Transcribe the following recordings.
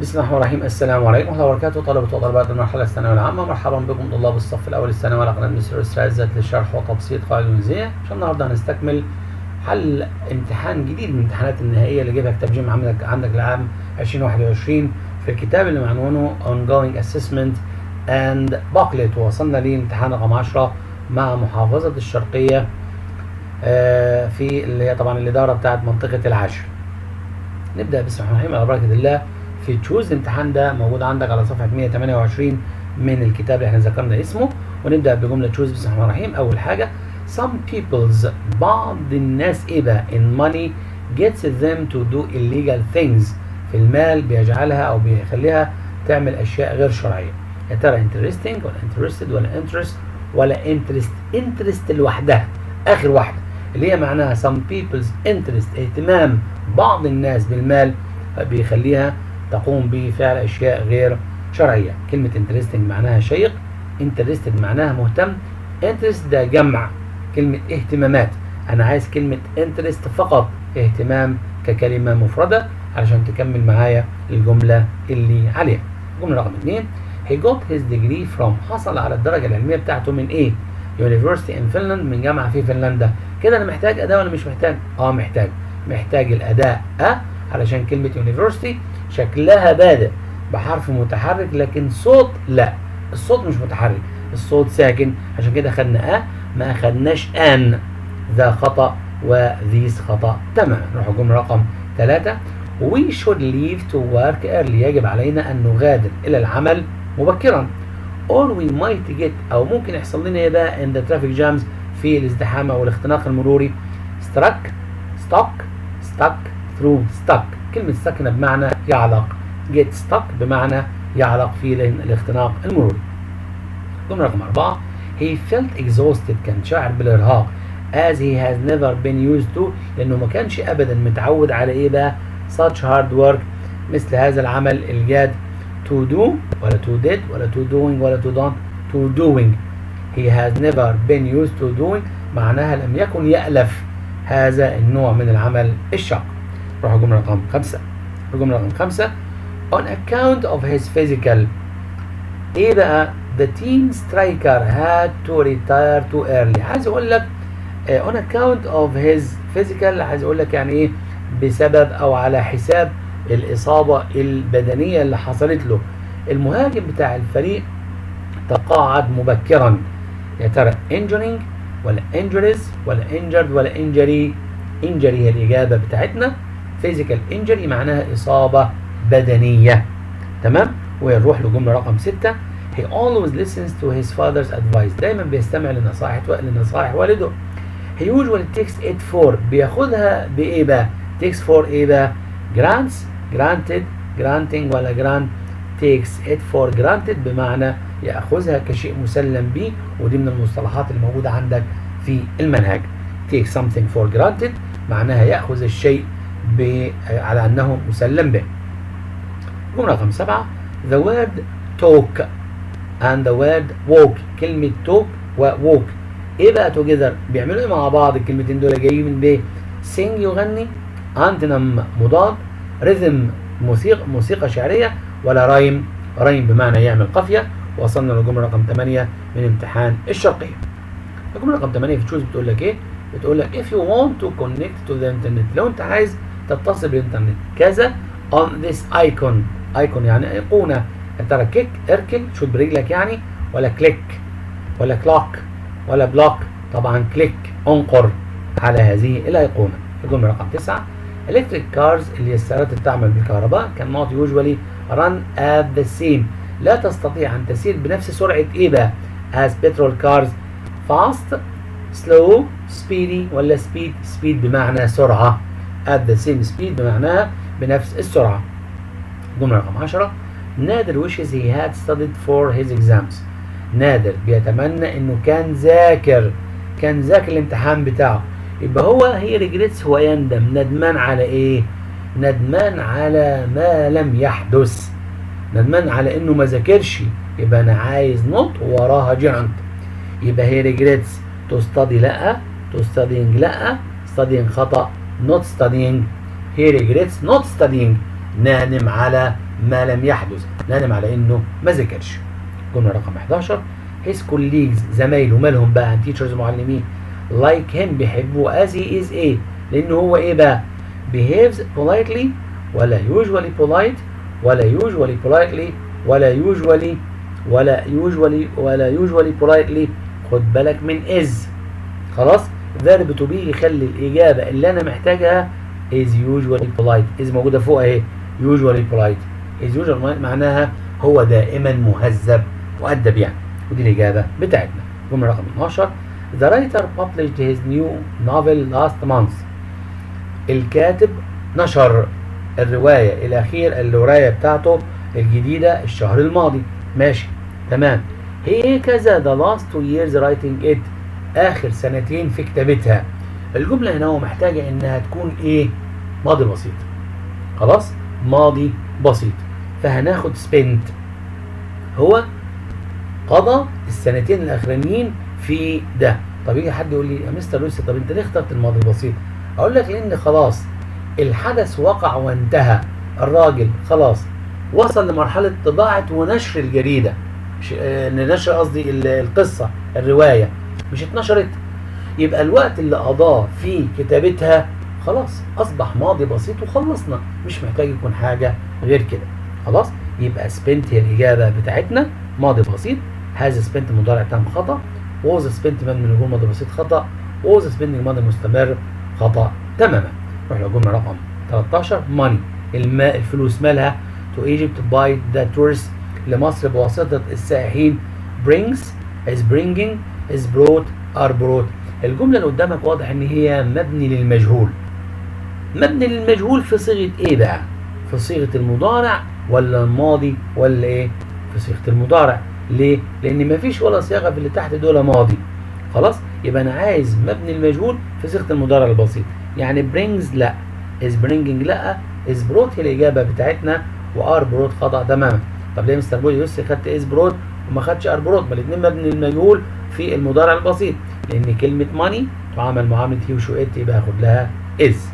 بسم الله الرحمن الرحيم السلام عليكم ورحمه الله وبركاته طلبه وطالبات المرحله الثانويه العامه مرحبا بكم طلاب الصف الاول الثانوي على قناه مستر استاذ للشرح وتبسيط قواعد الانجليزيه عشان النهارده هنستكمل حل امتحان جديد من الامتحانات النهائيه اللي جايبها كتاب جيم عندك عندك لعام 2021 في الكتاب اللي معنونه ongoing assessment and booklet وصلنا لامتحان رقم 10 مع محافظه الشرقيه آه، في اللي هي طبعا الاداره بتاعت منطقه العاشر نبدا بسم الله الرحمن الرحيم على بركه الله في تشوز الامتحان ده موجود عندك على صفحه 128 من الكتاب اللي احنا ذكرنا اسمه ونبدا بجمله تشوز بسم الله الرحمن الرحيم اول حاجه some people's بعض الناس ايه بقى in money gets them to do illegal things في المال بيجعلها او بيخليها تعمل اشياء غير شرعيه يا ترى interesting ولا interested ولا interest ولا interest interest لوحدها اخر واحده اللي هي معناها some people's interest اهتمام بعض الناس بالمال بيخليها تقوم بفعل اشياء غير شرعيه كلمه interesting معناها شيق interested معناها مهتم interest ده جمع كلمه اهتمامات انا عايز كلمه interest فقط اهتمام ككلمه مفرده علشان تكمل معايا الجمله اللي عليها الجمله رقم اثنين he got his degree from حصل على الدرجه العلميه بتاعته من ايه University in Finland من جامعه في فنلندا كده انا محتاج اداه ولا مش محتاج اه محتاج محتاج الاداه أ علشان كلمه University شكلها بادئ بحرف متحرك لكن صوت لا الصوت مش متحرك الصوت ساكن عشان كده خدنا أ ما أخدناش أن ذا خطأ وذيس خطأ تمام نروح الجملة رقم ثلاثة We should leave to work early يجب علينا أن نغادر إلى العمل مبكرا or we might get أو ممكن يحصل لنا إيه بقى in the traffic jams في الازدحام أو الاختناق المروري struck stuck stuck through stuck كلمة stuck هنا بمعنى يعلق get stuck بمعنى يعلق في الاختناق المروري جملة رقم أربعة he felt exhausted كان شاعر بالإرهاق as he has never been used to لأنه ما كانش أبدا متعود على إيه بقى such hard work مثل هذا العمل الجاد to do ولا to did ولا to doing ولا to done to doing he has never been used to doing معناها لم يكن يألف هذا النوع من العمل الشاق روح الجملة رقم خمسة الجملة رقم خمسة on account of his physical ايه بقى the team striker had to retire too early عايز اقول لك uh, on account of his physical عايز اقول لك يعني ايه بسبب او على حساب الاصابة البدنية اللي حصلت له المهاجم بتاع الفريق تقاعد مبكرا يا ترى injuring ولا injuries ولا injured ولا injury injury هي الإجابة بتاعتنا physical injury معناها إصابة بدنية تمام ونروح لجملة رقم ستة he always listens to his father's advice دايما بيستمع لنصائح لنصائح والده he usually takes it for بياخدها بإيه بقى takes for إيه بقى grants granted granting ولا grant takes it for granted بمعنى يأخذها كشيء مسلم به ودي من المصطلحات اللي موجودة عندك في المنهج take something for granted معناها يأخذ الشيء على أنه مسلم به جملة رقم سبعة the word talk and the word walk كلمة talk و walk ايه بقى together بيعملوا ايه مع بعض الكلمتين دول جايين من ب sing يغني antonym مضاد rhythm موسيقى موسيقى شعرية ولا رايم رايم بمعنى يعمل قافية وصلنا للجملة رقم 8 من امتحان الشرقية الجملة رقم 8 في تشوز بتقول لك ايه بتقول لك if you want to connect to the internet لو انت عايز تتصل بالانترنت كذا on this icon icon يعني ايقونة يا ترى كيك اركل شوف برجلك يعني ولا كليك ولا كلوك ولا بلوك طبعا كليك انقر على هذه الايقونة الجملة رقم 9 electric cars اللي هي السيارات اللي تعمل بالكهرباء cannot usually run at the same لا تستطيع أن تسير بنفس سرعة إيه بقى as petrol cars fast slow speedy ولا speed speed بمعنى سرعة at the same speed بمعناها بنفس السرعة جملة رقم 10 نادر wishes he had studied for his exams نادر بيتمنى انه كان ذاكر كان ذاكر الامتحان بتاعه يبقى هو هي ريجريتس هو يندم ندمان على ايه ندمان على ما لم يحدث ندمان على انه ما ذاكرش يبقى انا عايز نوت وراها جيرانت يبقى هي ريجريتس تو ستادي لا تو ستادينج لا ستادينج خطا نوت ستادينج هي ريجريتس نوت ستادينج نادم على ما لم يحدث نادم على انه ما ذاكرش جمله رقم 11 his colleagues زمايله مالهم بقى teachers معلمين like him بيحبوه as he is ايه لانه هو ايه بقى behaves politely ولا usually polite ولا usually politely ولا usually ولا usually ولا usually politely خد بالك من is خلاص verb to be يخلي الإجابة اللي أنا محتاجها is usually polite is موجودة فوق أهي usually polite is usually polite معناها هو دائما مهذب مؤدب يعني ودي الإجابة بتاعتنا جملة رقم 12 The writer published his new novel last month الكاتب نشر الرواية الأخير الرواية بتاعته الجديدة الشهر الماضي ماشي تمام هي كذا the last two years writing it آخر سنتين في كتابتها الجملة هنا هو محتاجة إنها تكون إيه ماضي بسيط خلاص ماضي بسيط فهناخد spent هو قضى السنتين الأخرانيين في ده طب يجي حد يقول لي يا مستر لويس طب انت ليه اخترت الماضي البسيط اقول لك لان خلاص الحدث وقع وانتهى الراجل خلاص وصل لمرحلة طباعة ونشر الجريدة نشر قصدي القصة الرواية مش اتنشرت يبقى الوقت اللي قضاه في كتابتها خلاص أصبح ماضي بسيط وخلصنا مش محتاج يكون حاجة غير كده خلاص يبقى سبنت هي الإجابة بتاعتنا ماضي بسيط هذا سبنت مضارع تام خطأ ووز سبنت مبني للجمله ماضي بسيط خطأ ووز سبنت ماضي مستمر خطأ تماما نروح للجمله رقم 13 ماني الماء الفلوس مالها to Egypt by the tourists لمصر بواسطة السائحين brings is bringing is brought are brought الجملة اللي قدامك واضح ان هي مبني للمجهول مبني للمجهول في صيغة ايه بقى في صيغة المضارع ولا الماضي ولا ايه في صيغة المضارع ليه لان مفيش ولا صياغة في اللي تحت دول ماضي خلاص يبقى انا عايز مبني المجهول في صيغة المضارع البسيط يعني brings لا is bringing لا is brought هي الاجابة بتاعتنا وار بروت خطا تماما طب ليه مستر بوي يوسف خدت اس بروت وما خدش ار بروت ما الاثنين مبني المجهول في المضارع البسيط لان كلمه ماني تعامل معامله هي وشو ات يبقى هاخد لها از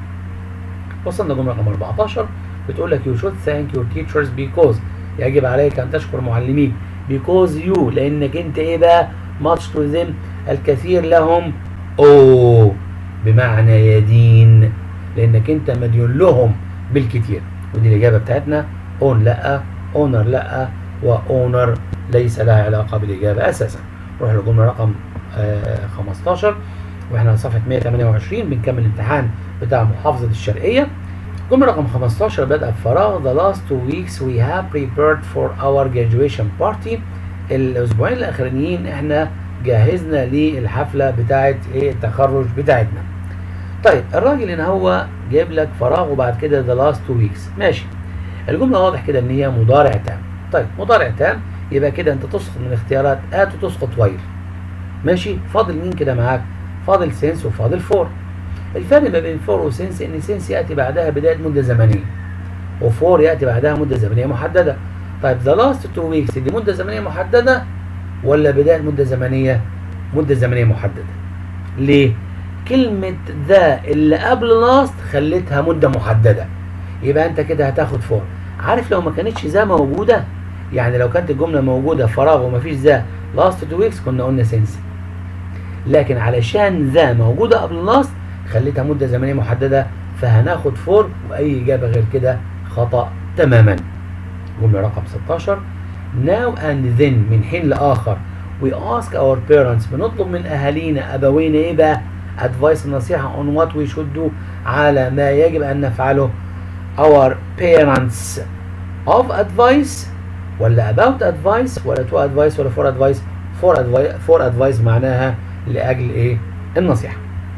وصلنا جمله رقم 14 بتقول لك يو شود ثانك يور تيتشرز بيكوز يجب عليك ان تشكر معلميك بيكوز يو لانك انت ايه بقى ماتش تو ذم الكثير لهم او بمعنى يدين لانك انت مديون لهم بالكثير ودي الإجابة بتاعتنا اون لا اونر لا واونر ليس لها علاقة بالإجابة أساسا نروح للجملة رقم آه 15 واحنا على صفحة 128 بنكمل الامتحان بتاع محافظة الشرقية جملة رقم 15 بدأ بفراغ the last two weeks we have prepared for our graduation party الأسبوعين الأخرانيين احنا جهزنا للحفلة بتاعة ايه التخرج بتاعتنا طيب الراجل هنا هو جايب لك فراغ وبعد كده the last two weeks ماشي الجملة واضح كده ان هي مضارع تام طيب مضارع تام يبقى كده انت تسقط من اختيارات ات وتسقط وايل ماشي فاضل مين كده معاك فاضل سينس وفاضل فور الفرق ما بين فور وسينس ان سينس ياتي بعدها بداية مدة زمنية وفور ياتي بعدها مدة زمنية محددة طيب the last two weeks دي مدة زمنية محددة ولا بداية مدة زمنية مدة زمنية محددة ليه كلمة ذا اللي قبل لاست خليتها مدة محددة يبقى انت كده هتاخد فور عارف لو ما كانتش ذا موجودة يعني لو كانت الجملة موجودة فراغ ومفيش ذا لاست تو ويكس كنا قلنا سنسي لكن علشان ذا موجودة قبل لاست خليتها مدة زمنية محددة فهناخد فور وأي إجابة غير كده خطأ تماما جملة رقم 16 now and then من حين لآخر we ask our parents بنطلب من أهالينا أبوينا إيه بقى advice النصيحة on what we should do على ما يجب أن نفعله our parents of advice ولا about advice ولا to advice ولا for advice for advice for advice معناها لأجل إيه النصيحة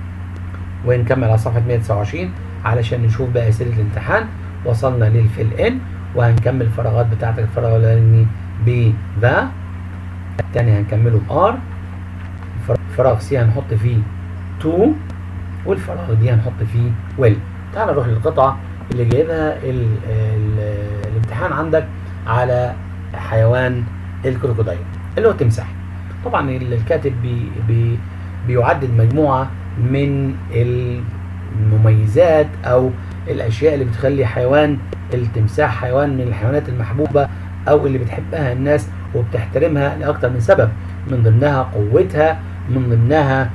ونكمل على صفحة 129 علشان نشوف بقى أسئلة الامتحان وصلنا للفيل إن وهنكمل الفراغات بتاعتك الفراغ الأولاني ب ذا التاني هنكمله بار فراغ سي هنحط فيه تو والفراغ دي هنحط فيه ويل تعال نروح للقطعة اللي جايبها ال ال الامتحان عندك على حيوان الكروكوديل اللي هو التمساح طبعا الكاتب بي بي بيعدد مجموعة من المميزات او الاشياء اللي بتخلي حيوان التمساح حيوان من الحيوانات المحبوبة أو اللي بتحبها الناس وبتحترمها لأكثر من سبب من ضمنها قوتها من ضمنها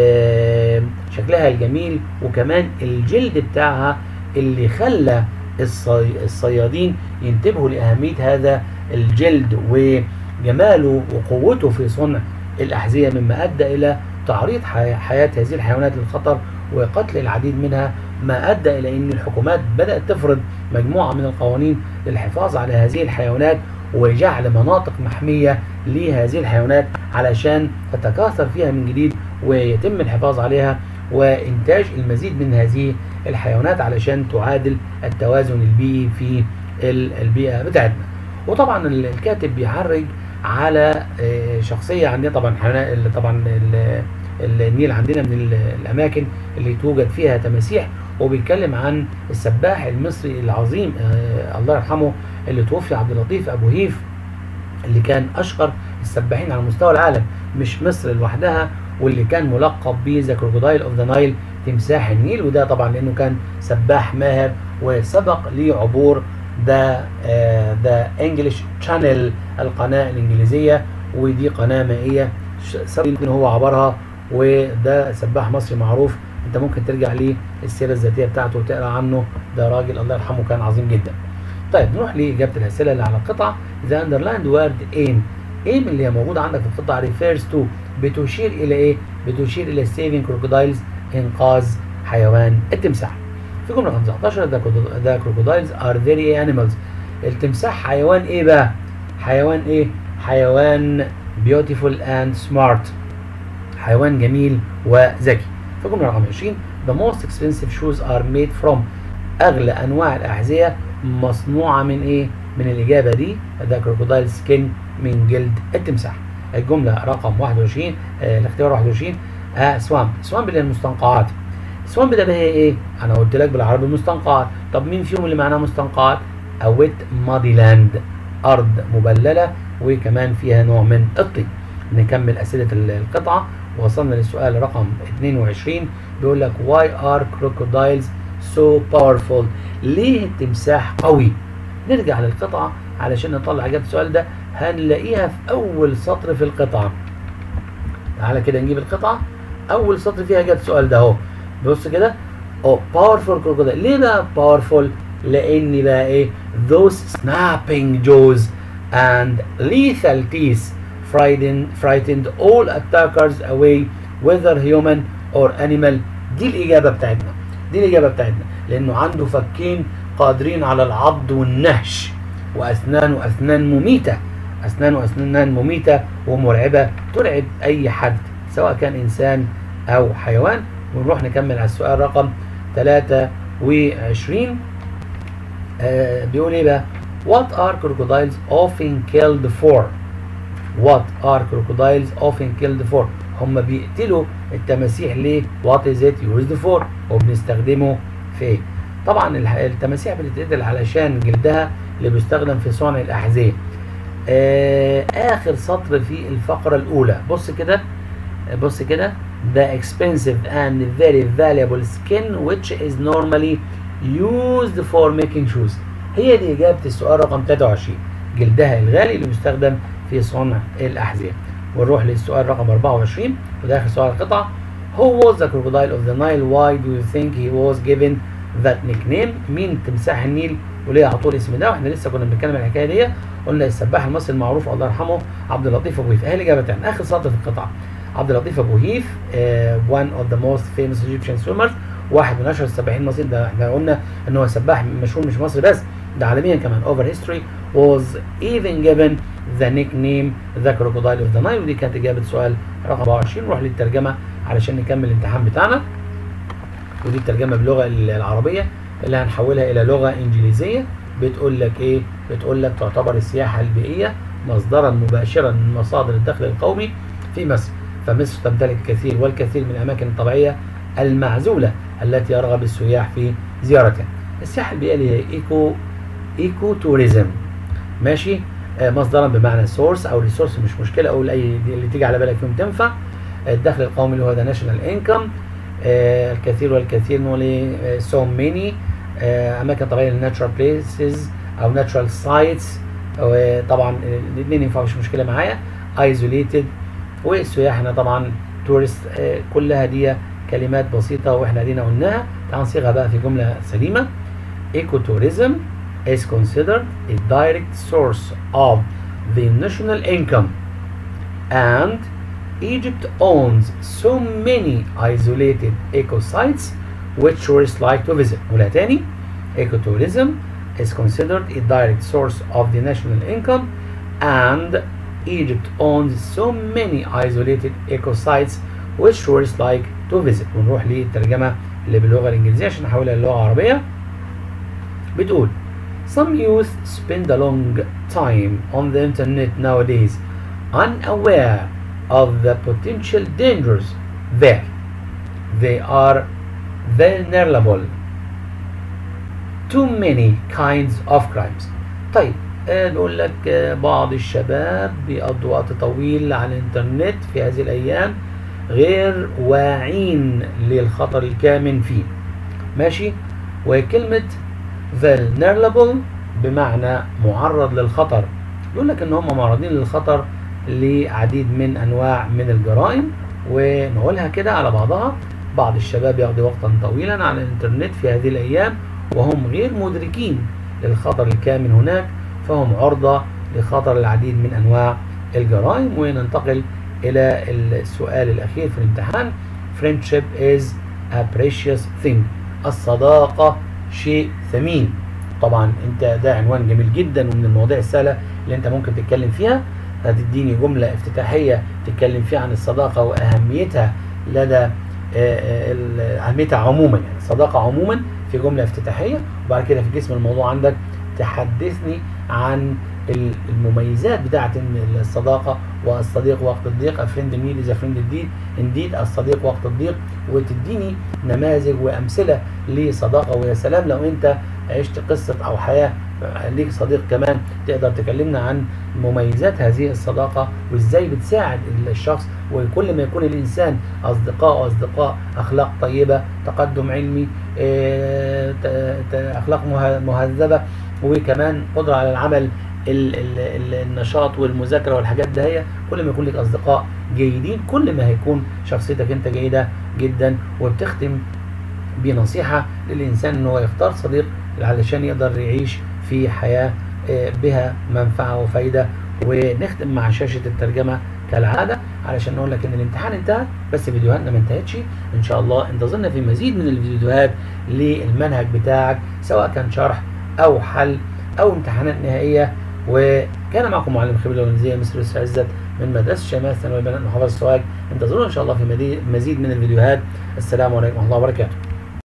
آه، شكلها الجميل وكمان الجلد بتاعها اللي خلى الصي- الصيادين ينتبهوا لأهمية هذا الجلد وجماله وقوته في صنع الأحذية مما أدى إلى تعريض حي- حياة هذه الحيوانات للخطر وقتل العديد منها ما أدى إلى أن الحكومات بدأت تفرض مجموعة من القوانين للحفاظ على هذه الحيوانات وجعل مناطق محمية لهذه الحيوانات علشان تتكاثر فيها من جديد ويتم الحفاظ عليها وإنتاج المزيد من هذه الحيوانات علشان تعادل التوازن البيئي في ال- البيئة بتاعتنا وطبعا ال- الكاتب بيعرج على آه، شخصية عندنا طبعا حيوانات ال- طبعا ال- ال- النيل عندنا من ال- الأماكن اللي توجد فيها تماسيح وبيتكلم عن السباح المصري العظيم آه، الله يرحمه اللي توفي عبد اللطيف أبو هيف اللي كان أشهر السباحين على مستوى العالم مش مصر لوحدها واللي كان ملقب ب ذا كروكودايل اوف ذا نايل تمساح النيل وده طبعا لانه كان سباح ماهر وسبق لعبور ذا ذا انجلش شانل القناه الانجليزيه ودي قناه مائيه ش- سبق ان هو عبرها وده سباح مصري معروف انت ممكن ترجع ليه السيره الذاتيه بتاعته وتقرا عنه ده راجل الله يرحمه كان عظيم جدا طيب نروح لاجابه الاسئله اللي على القطعه ذا اندرلايند وورد ايم ايم اللي هي موجوده عندك في القطعه ريفيرز تو بتشير الى ايه بتشير الى سيفنج كروكودايلز انقاذ حيوان التمساح في جمله 15 ذا كروكودايلز ار فيري انيمالز التمساح حيوان ايه بقى حيوان ايه حيوان beautiful and smart حيوان جميل وذكي في جمله رقم 20 the most expensive shoes are made from اغلى انواع الاحذيه مصنوعه من ايه من الاجابه دي ذا كروكودايل سكين من جلد التمساح الجمله رقم 21 آه الاختيار 21 آه سوامب سوامب اللي هي المستنقعات سوامب ده بقى هي ايه انا قلت لك بالعربي مستنقعات طب مين فيهم اللي معناه مستنقعات اويت مادي لاند ارض مبلله وكمان فيها نوع من الطين نكمل اسئله القطعه وصلنا للسؤال رقم 22 بيقول لك why are crocodiles so powerful ليه التمساح قوي نرجع للقطعة علشان نطلع إجابة السؤال ده هنلاقيها في أول سطر في القطعة تعالى كده نجيب القطعة أول سطر فيها إجابة السؤال ده أهو بص كده أو powerful crocodile ليه بقى powerful؟ لأن بقى إيه those snapping jaws and lethal teeth frightened, frightened all attackers away whether human or animal دي الإجابة بتاعتنا دي الإجابة بتاعتنا لأنه عنده فكين قادرين على العض والنهش وأسنانه أسنان مميتة أسنانه أسنان مميتة ومرعبة ترعب أي حد سواء كان إنسان أو حيوان ونروح نكمل على السؤال رقم 23 آه بيقول إيه بقى What are crocodiles often killed for? What are crocodiles often killed for? هم بيقتلوا التماسيح ليه؟ What is it used for? وبنستخدمه في ايه؟ طبعا التماسيح بتتقتل علشان جلدها اللي بيستخدم في صنع الأحذية. آه آخر سطر في الفقرة الأولى بص كده بص كده The expensive and very valuable skin which is normally used for making shoes هي دي إجابة السؤال رقم 23 جلدها الغالي اللي بيستخدم في صنع الأحذية ونروح للسؤال رقم 24 وده آخر سؤال القطعة Who was the crocodile of the Nile? Why do you think he was given that nickname? مين تمساح النيل وليه عطوه الاسم ده؟ واحنا لسه كنا بنتكلم عن الحكايه دي قلنا السباح المصري المعروف الله يرحمه عبد اللطيف ابو هيف اهي الاجابه بتاعنا اخر سطر في القطعه عبد اللطيف ابو هيف uh, one of the most famous Egyptian swimmers واحد من اشهر السباحين المصريين ده احنا قلنا ان هو سباح مشهور مش مصري بس ده عالميا كمان over history was even given the nickname the crocodile of the Nile ودي كانت اجابه سؤال رقم 24 نروح للترجمه علشان نكمل الامتحان بتاعنا ودي الترجمه باللغه العربيه اللي هنحولها الى لغه انجليزيه بتقول لك ايه بتقول لك تعتبر السياحه البيئيه مصدرا مباشرا من مصادر الدخل القومي في مصر فمصر تمتلك الكثير والكثير من الاماكن الطبيعيه المعزوله التي يرغب السياح في زيارتها السياحه البيئيه اللي هي ايكو ايكو توريزم ماشي آه مصدرا بمعنى سورس او ريسورس مش مشكله او اي اللي تيجي على بالك فيهم تنفع الدخل القومي اللي هو ذا ناشونال انكم آه الكثير والكثير نقول سو ميني آه، اماكن طبيعيه للناتشرال بليسز او ناتشرال سايتس وطبعا الاثنين ينفعوا مش مشكله معايا ايزوليتد والسياح هنا طبعا تورست كلها دي كلمات بسيطه واحنا ادينا قلناها تعال نصيغها بقى في جمله سليمه ايكو tourism is considered a direct source of the national income and Egypt owns so many isolated eco sites which tourists like to visit. نقولها تاني ecotourism is considered a direct source of the national income and Egypt owns so many isolated eco sites which tourists like to visit. ونروح للترجمة اللي باللغة الإنجليزية عشان نحولها للغة العربية. بتقول Some youth spend a long time on the internet nowadays unaware of the potential dangers there. They are vulnerable to many kinds of crimes. طيب آه، نقول لك آه، بعض الشباب بيقضوا وقت طويل على الانترنت في هذه الايام غير واعين للخطر الكامن فيه ماشي وكلمة vulnerable بمعنى معرض للخطر يقول لك ان هم معرضين للخطر لعديد من انواع من الجرائم ونقولها كده على بعضها بعض الشباب يقضي وقتا طويلا على الانترنت في هذه الايام وهم غير مدركين للخطر الكامن هناك فهم عرضة لخطر العديد من انواع الجرائم وننتقل الى السؤال الاخير في الامتحان friendship is a precious thing الصداقة شيء ثمين طبعا انت ده عنوان جميل جدا ومن المواضيع السهلة اللي انت ممكن تتكلم فيها هتديني جملة افتتاحية تتكلم فيها عن الصداقة وأهميتها لدى آه، آه، ال- أهميتها عموما يعني الصداقة عموما في جملة افتتاحية وبعد كده في جسم الموضوع عندك تحدثني عن ال- المميزات بتاعة إن الصداقة والصديق وقت الضيق فريند ميد إذا فريند انديد الصديق وقت الضيق وتديني نماذج وأمثلة لصداقة ويا سلام لو أنت عشت قصة أو حياة ليك صديق كمان تقدر تكلمنا عن مميزات هذه الصداقة وازاي بتساعد الشخص وكل ما يكون الإنسان أصدقاء وأصدقاء أخلاق طيبة تقدم علمي آه، ت- ت- أخلاق مه- مهذبة وكمان قدرة على العمل ال- ال- ال- النشاط والمذاكرة والحاجات ده هي كل ما يكون لك أصدقاء جيدين كل ما هيكون شخصيتك أنت جيدة جدا وبتختم بنصيحة للإنسان إن هو يختار صديق علشان يقدر يعيش في حياة آه، بها منفعة وفايدة ونختم مع شاشة الترجمة كالعادة علشان نقول لك إن الامتحان انتهى بس فيديوهاتنا ما انتهتش إن شاء الله انتظرنا في مزيد من الفيديوهات للمنهج بتاعك سواء كان شرح أو حل أو امتحانات نهائية وكان معكم معلم خبير الإنجليزية مستر يسرى عزت من مدرسة شمال ثانوي بنات محافظة سوهاج انتظرونا إن شاء الله في مدي- مزيد من الفيديوهات السلام عليكم ورحمة الله وبركاته